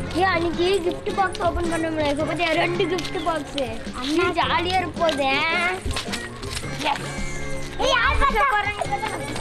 ஏ அன்னைக்கு gift box open பண்ண முடியல இப்போ பார்த்தியா ரெண்டு கிஃப்ட் பாக்ஸ் அம்மா ஜாலியா இருப்போதே ஏய் யார் பார்த்தா போறாங்க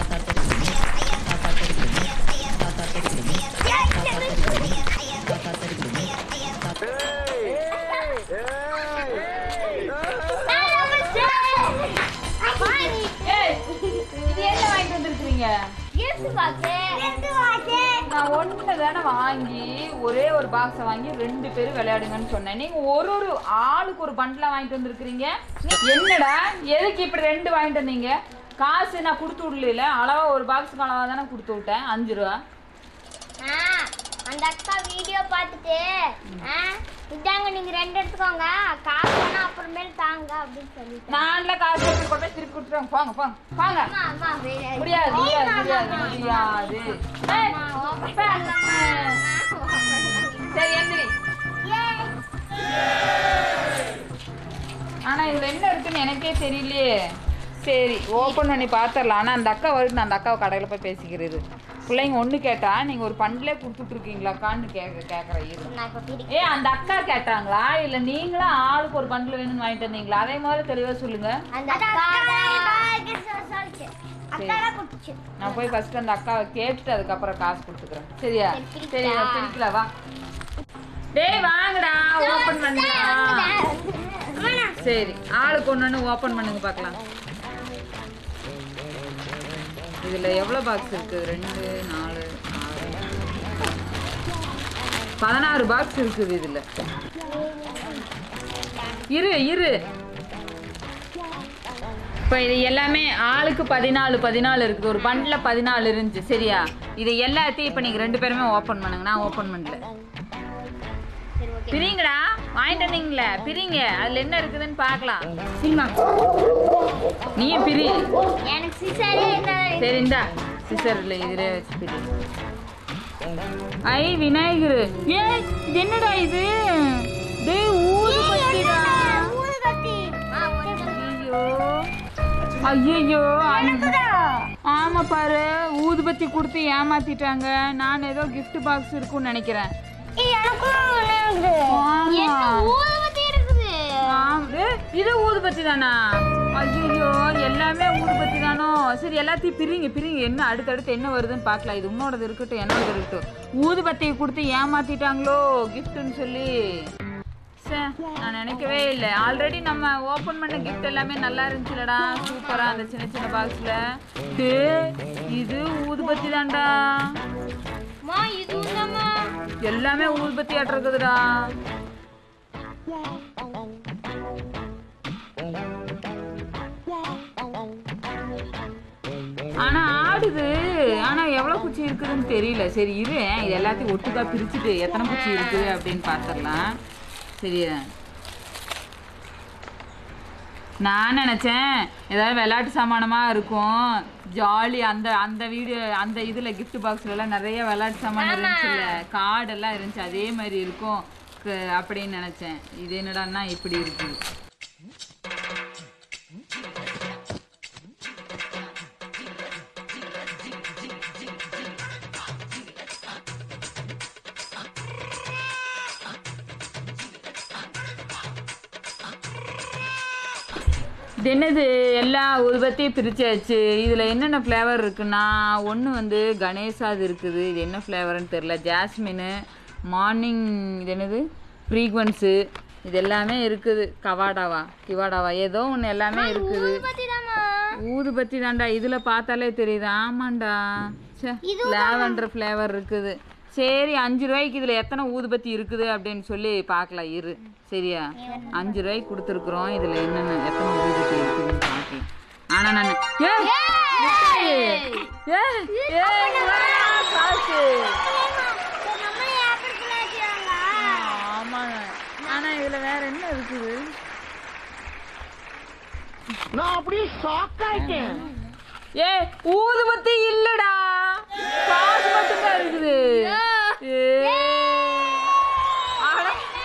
ஏய் இது என்ன வாங்கிட்டு வந்திருக்கீங்க கிஃப்ட் பாக்ஸ் கிஃப்ட் பாக்ஸ் நான் ஒன்று தானே வாங்கி ஒரே ஒரு பாக்ஸை வாங்கி ரெண்டு பேரும் விளையாடுங்கன்னு சொன்னேன் நீங்க ஒரு ஒரு ஆளுக்கு ஒரு பண்டில் வாங்கிட்டு வந்திருக்கிறீங்க என்னடா எதுக்கு இப்படி ரெண்டு வாங்கிட்டு வந்தீங்க காசு நான் கொடுத்து விடல அளவா ஒரு பாக்ஸுக்கு அளவா தானே கொடுத்து விட்டேன் அஞ்சு ரூபா ஆ, அந்த அக்கா வீடியோ பார்த்துட்டு ஆ, இதாங்க நீங்க ரெண்டு எடுத்துக்கோங்க காசு வேணா அப்புறமேல் தாங்க அப்படின்னு சொல்லிட்டு நான்ல காசு எடுத்து கொண்டு போய் திருப்பி கொடுத்துருவாங்க போங்க போங்க போங்க அம்மா, அம்மா, வே- முடியாது முடியாது ஏய், முடியாது அம்மா, முடியாது ஏய், அம்மா, open பே. பண்ணலாமா? சரி எந்திரி ஏய், ஆனா இதுல என்ன இருக்குன்னு எனக்கே தெரியலையே சரி ஓப்பன் பண்ணி பார்த்துடலாம் ஆனா அந்த அக்கா வருது நான் அந்த அக்காவை கடையில போய் பேசிக்கிறது பிள்ளைங்க ஒண்ணு கேட்டா நீங்க ஒரு பண்டிலே கொடுத்துட்டு இருக்கீங்களாக்கான்னு கேட்க கேட்குறேன் இரு நான் இப்ப பிடி- ஏ அந்த அக்கா கேட்டாங்களா இல்ல நீங்களா ஆளுக்கு ஒரு பண்டில் வேணும்னு வாங்கிட்டு வந்தீங்களா அதே மாதிரி தெளிவா சொல்லுங்க அந்த அக்கா சொல்லிச்சு அக்கா தான் கொடுத்துச்சு நான் போய் ஃபர்ஸ்ட் அந்த அக்காவை கேட்டுட்டு அதுக்கப்புறம் காசு கொடுத்துக்கிறேன் சரியா சரி, சரி பிரிக்கலா? பிரிக்கல வா டேய் வாங்கடா ஓபன் பண்ணலாம் சரி ஆளுக்கு ஒன்று ஒன்று ஓப்பன் பண்ணுங்க பார்க்கலாம் இதில் எவ்வளோ பாக்ஸ் இருக்குது ரெண்டு நாலு ஆறு பதினாறு பாக்ஸ் இருக்குது இதில் இரு இரு இப்போ இது எல்லாமே ஆளுக்கு பதினாலு பதினாலு இருக்குது ஒரு பண்டில் பதினாலு இருந்துச்சு சரியா இது எல்லாத்தையும் இப்போ நீங்கள் ரெண்டு பேருமே ஓப்பன் பண்ணுங்க நான் ஓப்பன் பண்ணல சரி ஓகே பிரிங்கடா வாங்கிட்டு வந்தீங்களே பிரிங்க அதில் என்ன இருக்குதுன்னு பார்க்கலாம் சினிமா நீயும் பிரி எனக்கு சிசரே என்ன சரி இந்தா சிசரில் இதிலே வச்சு பிரி ஐ விநாயகர் ஏய் இது என்னடா இது டேய் ஊது பத்திடா ஊதுபத்தி ஐயோ ஐயோ ஆமா பாரு ஊதுபத்தி கொடுத்து ஏமாத்திட்டாங்க நான் ஏதோ gift பாக்ஸ் இருக்கும்னு நினைக்கிறேன் ஆமா. ஊதுபத்தி இருக்குது ஆம். ஏய், இது ஊதுபத்தி தானா ஐயோ எல்லாமே ஊதுபத்தி தானோ சரி எல்லாத்தையும் பிரிங்க பிரிங்க என்ன அடுத்தடுத்து என்ன வருதுன்னு பார்க்கலாம் இது உன்னோடது இருக்கட்டும் என்னோடது இருக்கட்டும் ஊதுபத்தியை கொடுத்து ஏமாத்திட்டாங்களோ கிஃப்ட்னு சொல்லி ச்சே, நான் நினைக்கவே இல்லை ஆல்ரெடி நம்ம ஓப்பன் பண்ண கிஃப்ட் எல்லாமே நல்லா இருந்துச்சுலடா சூப்பரா அந்த சின்ன சின்ன பாக்ஸ்ல இது ஊதுபத்தி தான்டா மா இது உண்டம்மா எல்லாமே ஊதுபத்தி இருக்குதுடா ஆனா ஆடுது ஆனா எவ்வளவு குச்சி இருக்குதுன்னு தெரியல சரி இரு இது எல்லாத்தையும் ஒட்டுக்கா பிரிச்சுட்டு எத்தனை குச்சி இருக்குது அப்படின்னு பார்த்துடலாம் சரியா நான் நினச்சேன் ஏதாவது விளையாட்டு சாமானமாக இருக்கும் ஜாலி அந்த அந்த வீடியோ அந்த இதில் gift பாக்ஸ்ல எல்லாம் நிறைய விளையாட்டு சாமான் இருந்துச்சுல்ல கார்டெல்லாம் இருந்துச்சு அதே மாதிரி இருக்கும் க- அப்படின்னு நினச்சேன் இது என்னடான்னா இப்படி இருக்குது இது என்னது எல்லா உருவத்தையும் பிரிச்சாச்சு இதில் என்னென்ன ஃப்ளேவர் இருக்குன்னா ஒன்று வந்து கணேசாது இருக்குது இது என்ன ஃப்ளேவர்னு தெரில ஜாஸ்மின் மார்னிங் இது என்னது ஃப்ரீக்வன்ஸு இது எல்லாமே இருக்குது கவாடாவா கிவாடாவா ஏதோ ஒன்று எல்லாமே இருக்குது ஊதுபத்தி தாம்மா ஊதுபத்தி தான்டா இதில் பார்த்தாலே தெரியுது ஆமாண்டா சே லாவெண்டர் ஃப்ளேவர் இருக்குது சரி அஞ்சு ரூபாய்க்கு இதில் எத்தனை ஊதுபத்தி இருக்குது அப்படின்னு சொல்லி பார்க்கலாம் இரு சரியா அஞ்சு ரூபாய்க்கு கொடுத்துருக்குறோம் இதில் என்னென்ன எத்தனை ஊதுபத்தி இருக்குதுன்னு பார்க்கலாம் ஆனால் நான் ஏ ஏ ஏ ஏ காசு நம்மளே ஏற்படுத்தல வச்சுருவாங்க ஆமாங்க ஆனால் இதில் வேற என்ன இருக்குது நான் அப்படியே ஷாக் ஆயிட்டேன் ஏ ஊதுபத்தி இல்லடா காசு மட்டும்தான் இருக்குது ஏ. அட.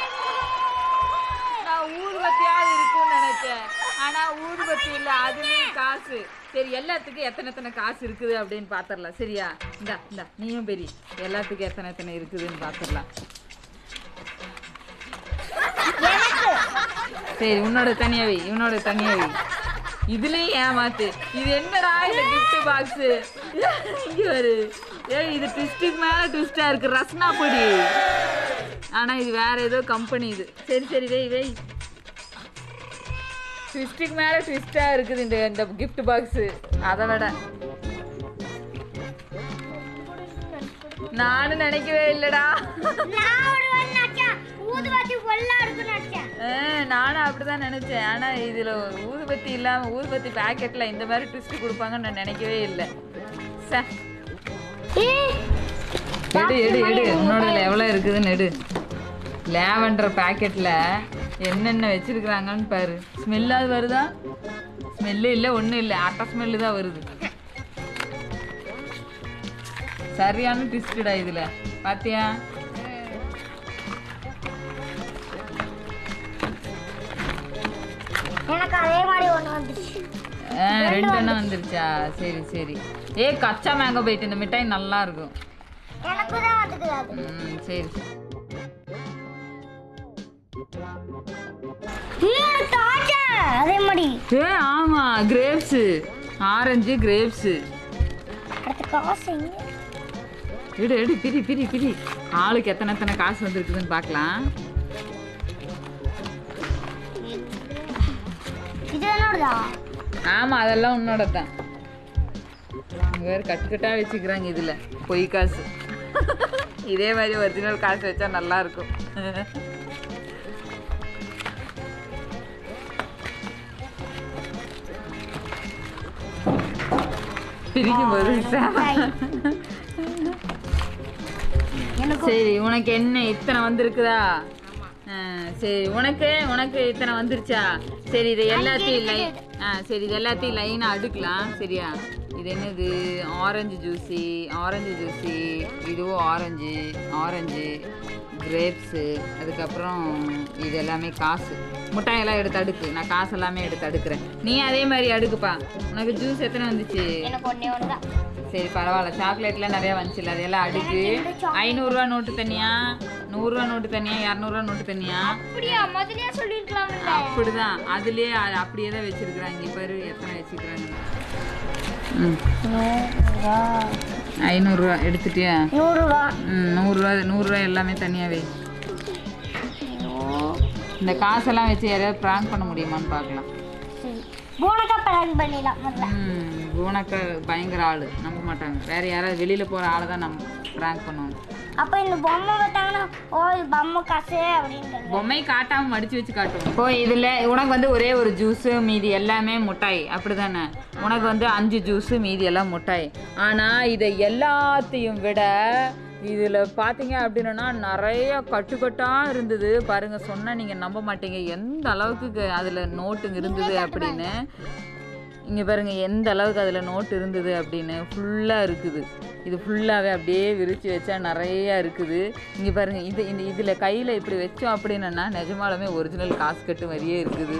நான் ஊதுபத்தியாவது இருக்கும்னு நினைச்சேன் ஆனா ஊதுபத்தி இல்ல அதுலயும் காசு சரி எல்லாத்துக்கும் எத்தனை எத்தனை காசு இருக்குது அப்படின்னு பாத்திரலாம் சரியா இந்தா இந்தா நீயும் பெரிய எல்லாத்துக்கும் எத்தனை எத்தனை இருக்குதுன்னு பாத்திரலாம் சரி உன்னோட தனியா வை இவனோட தனியா வை இதுலயும் ஏமாத்து இது என்னடா இந்த gift பாக்ஸ் இங்க வரு ஏய் இது ட்விஸ்ட்டுக்கு மேல ட்விஸ்டா இருக்கு ரஸ்னா பொடி ஆனா இது வேற ஏதோ கம்பெனி இது சரி சரி வை வை ட்விஸ்ட்டுக்கு மேல ட்விஸ்டா இருக்குது இந்த இந்த gift பாக்ஸ் அதை விட நானும் நினைக்கவே இல்லடா நான் ஒரு வாட்டி நினைச்சேன் ஊதுபத்தி ஃபுல்லா இருக்குன்னு நினைச்சேன் ஆ, நானும் அப்படிதான் நினைச்சேன் ஆனா இதுல ஊதுபத்தி இல்லாம ஊதுபத்தி பாக்கெட்ல இந்த மாதிரி ட்விஸ்ட் கொடுப்பாங்கன்னு நான் நினைக்கவே இல்லை சே எடு எடு எடு உன்னோட எவ்வளோ இருக்குதுன்னு எடு லேவண்டர் பாக்கெட்ல என்னென்ன வச்சிருக்கிறாங்கன்னு பாரு ஸ்மெல்லாது வருதா ஸ்மெல்லு இல்லை ஒன்றும் இல்லை அட்டை ஸ்மெல்லு தான் வருது சரியான ட்விஸ்டடா இதுல பாத்தியா எனக்கு அதே மாதிரி ஒண்ணு வந்துச்சு ஆ, ரெண்டு எண்ணம் வந்துருச்சா சரி சரி ஏ கச்சா மேங்கோ போயிட்டு இந்த மிட்டாய் நல்லா இருக்கும் எனக்கு தான் வந்துக்குது அது ம் சரி ஏய், தாத்தா, அதே மாதிரி ஏ ஆமா கிரேப்ஸு ஆரஞ்சு கிரேப்ஸு அடுத்த காசு எங்க எடு எடு பிரி பிரி பிரி ஆளுக்கு எத்தனை எத்தனை காசு வந்திருக்குதுன்னு பார்க்கலாம் இது என்னோடதா ஆமா அதெல்லாம் உன்னோட தான் வேறு கட்டுக்கட்டா வச்சுக்கிறாங்க இதுல பொய் காசு இதே மாதிரி ஒரிஜினல் காசு வச்சா நல்லா இருக்கும் பிரிக்கும் போது எனக்கு சரி உனக்கு என்ன இத்தனை வந்திருக்குதா ஆ, சரி உனக்கு உனக்கு இத்தனை வந்துருச்சா சரி இது எல்லாத்தையும் லை ஆ சரி இது எல்லாத்தையும் லைனாக அடுக்கலாம் சரியா இது என்னது ஆரஞ்சு ஜூஸி ஆரஞ்சு ஜூஸி இதுவும் ஆரஞ்சு ஆரஞ்சு கிரேப்ஸு அதுக்கப்புறம் இது எல்லாமே காசு முட்டாயெல்லாம் எடுத்து அடுக்கு நான் காசு எல்லாமே எடுத்து அடுக்குறேன் நீ அதே மாதிரி அடுக்குப்பா உனக்கு ஜூஸ் எத்தனை வந்துச்சு எனக்கு ஒண்ணே ஒண்ணுதான் சரி பரவாயில்ல சாக்லேட்லாம் நிறைய வந்துச்சுல்ல அதெல்லாம் அடுக்கு ஐநூறுரூவா நோட்டு தனியா நூறுரூவா நோட்டு தனியா இரநூறுவா நோட்டு தனியா அப்படியா முதல்லயே சொல்லிருக்கலாம்ல அப்படிதான் அதுலயே அ- அப்படியே தான் வச்சிருக்கிறாங்க பாரு எத்தனை வச்சிருக்கிறாங்க ம் ஐநூறுரூவா எடுத்துட்டியா நூறு ரூபா ம் நூறுரூவா நூறுரூவா எல்லாமே தனியாகவே இந்த காசெல்லாம் வச்சு யாரையாவது ப்ராங்க் பண்ண முடியுமான்னு பார்க்கலாம் சரி போனக்கா பிளான் பண்ணிடலாம் முதல்ல ம் குணக்க பயங்கர ஆள் நம்ப மாட்டாங்க வேற யாராவது வெளியில் போகிற ஆளை தான் நம்ம ப்ராங்க் பண்ணுவாங்க அப்ப இந்த பொம்மை பார்த்தாங்கன்னா ஓ இது பொம்மை காசு அப்படின்ட்டு பொம்மை காட்டாம மடிச்சு வச்சு காட்டுவோம் இப்போ இதுல உனக்கு வந்து ஒரே ஒரு ஜூஸ் மீதி எல்லாமே முட்டாய் அப்படிதானே உனக்கு வந்து அஞ்சு ஜூஸ் மீதி எல்லாம் முட்டாய் ஆனா இதை எல்லாத்தையும் விட இதுல பாத்தீங்க அப்படின்னா நிறைய கட்டுக்கட்டா இருந்தது பாருங்க சொன்னா நீங்க நம்ப மாட்டீங்க எந்த அளவுக்கு க- அதுல நோட்டுங்க இருந்தது அப்படின்னு இங்க பாருங்க எந்த அளவுக்கு அதுல நோட் இருந்தது அப்படின்னு ஃபுல்லா இருக்குது இது ஃபுல்லாகவே அப்படியே விரிச்சு வச்சா நிறைய இருக்குது இங்க பாருங்க இது இந்த இதுல கையில இப்படி வச்சோம் அப்படின்னா நிஜமாலுமே ஒரிஜினல் காசு கட்டு மாதிரியே இருக்குது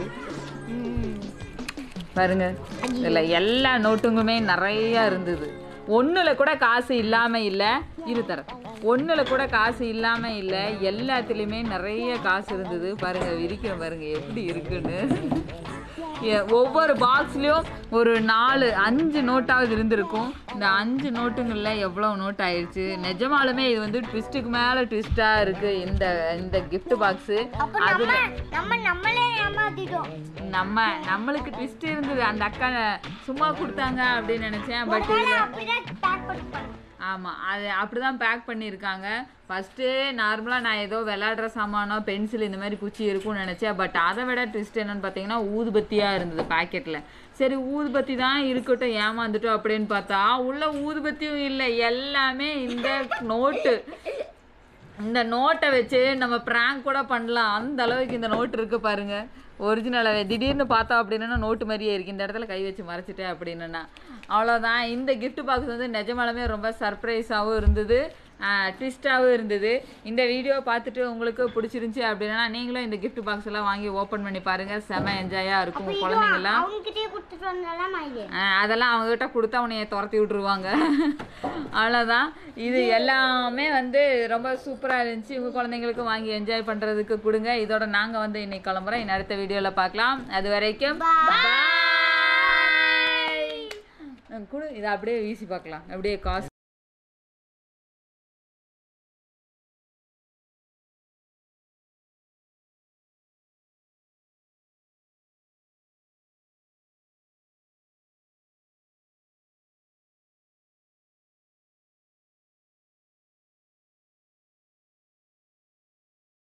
பாருங்க இதுல எல்லா நோட்டுங்குமே நிறைய இருந்தது ஒண்ணுல கூட காசு இல்லாம இல்ல இரு தரேன் ஒண்ணுல கூட காசு இல்லாம இல்ல எல்லாத்துலயுமே நிறைய காசு இருந்தது பாருங்க விரிக்கிறேன் பாருங்க எப்படி இருக்குன்னு எ- ஒவ்வொரு பாக்ஸ்லயும் ஒரு நாலு அஞ்சு நோட்டாவது இருந்திருக்கும் இந்த அஞ்சு நோட்டுங்கள்ல எவ்வளவு நோட் ஆயிடுச்சு நிஜமாலுமே இது வந்து ட்விஸ்ட்டுக்கு மேல ட்விஸ்டா இருக்கு இந்த இந்த gift பாக்ஸ் அப்ப நம்ம நம்ம நம்மளே ஏமாத்திட்டோம் நம்ம நம்மளுக்கு ட்விஸ்ட் இருந்தது அந்த அக்கா சும்மா கொடுத்தாங்க அப்படின்னு நினைச்சேன் பட் இதுல அப்படிதான் பேக் பண்ணிப்பாங்க ஆமாம் அது அப்படி தான் பேக் பண்ணியிருக்காங்க ஃபஸ்ட்டு நார்மலாக நான் ஏதோ விளையாடுற சாமானோ பென்சில் இந்த மாதிரி குச்சி இருக்கும்னு நினச்சேன் பட் அதை விட ட்விஸ்ட் என்னன்னு பார்த்தீங்கன்னா ஊதுபத்தியாக இருந்தது பாக்கெட்டில் சரி ஊதுபத்தி தான் இருக்கட்டும் ஏமாந்துட்டோம் அப்படின்னு பார்த்தா உள்ள ஊதுபத்தியும் இல்லை எல்லாமே இந்த நோட்டு இந்த நோட்டை வச்சு நம்ம ப்ராங்க் கூட பண்ணலாம் அந்த அளவுக்கு இந்த நோட் இருக்கு பாருங்க ஒரிஜினலாகவே திடீர்னு பார்த்தோம் அப்படின்னா நோட்டு மாதிரியே இருக்கு இந்த இடத்துல கை வச்சு மறைச்சிட்டேன் அப்படின்னா அவ்வளோதான் இந்த gift பாக்ஸ் வந்து நிஜமாலுமே ரொம்ப சர்ப்ரைஸாகவும் இருந்தது ட்விஸ்டாகவும் இருந்தது இந்த வீடியோ பார்த்துட்டு உங்களுக்கு பிடிச்சிருந்துச்சி அப்படின்னா நீங்களும் இந்த gift பாக்ஸ் எல்லாம் வாங்கி ஓப்பன் பண்ணி பாருங்க செம என்ஜாயாக இருக்கும் உங்க குழந்தைங்களாம் அவங்க கிட்டே கொடுத்துட்டு வந்தாலும் இது ஆ, அதெல்லாம் அவங்ககிட்ட கொடுத்தா உன்னைய துரத்தி விட்டுருவாங்க அவ்வளோதான் இது எல்லாமே வந்து ரொம்ப சூப்பராக இருந்துச்சு உங்கள் குழந்தைங்களுக்கு வாங்கி என்ஜாய் பண்ணுறதுக்கு கொடுங்க இதோட நாங்கள் வந்து இன்னைக்கு கிளம்புறோம் இன்னும் அடுத்த வீடியோவில் பார்க்கலாம் அது வரைக்கும் பாய் கொடு இதை அப்படியே வீசி பார்க்கலாம் அப்படியே காசு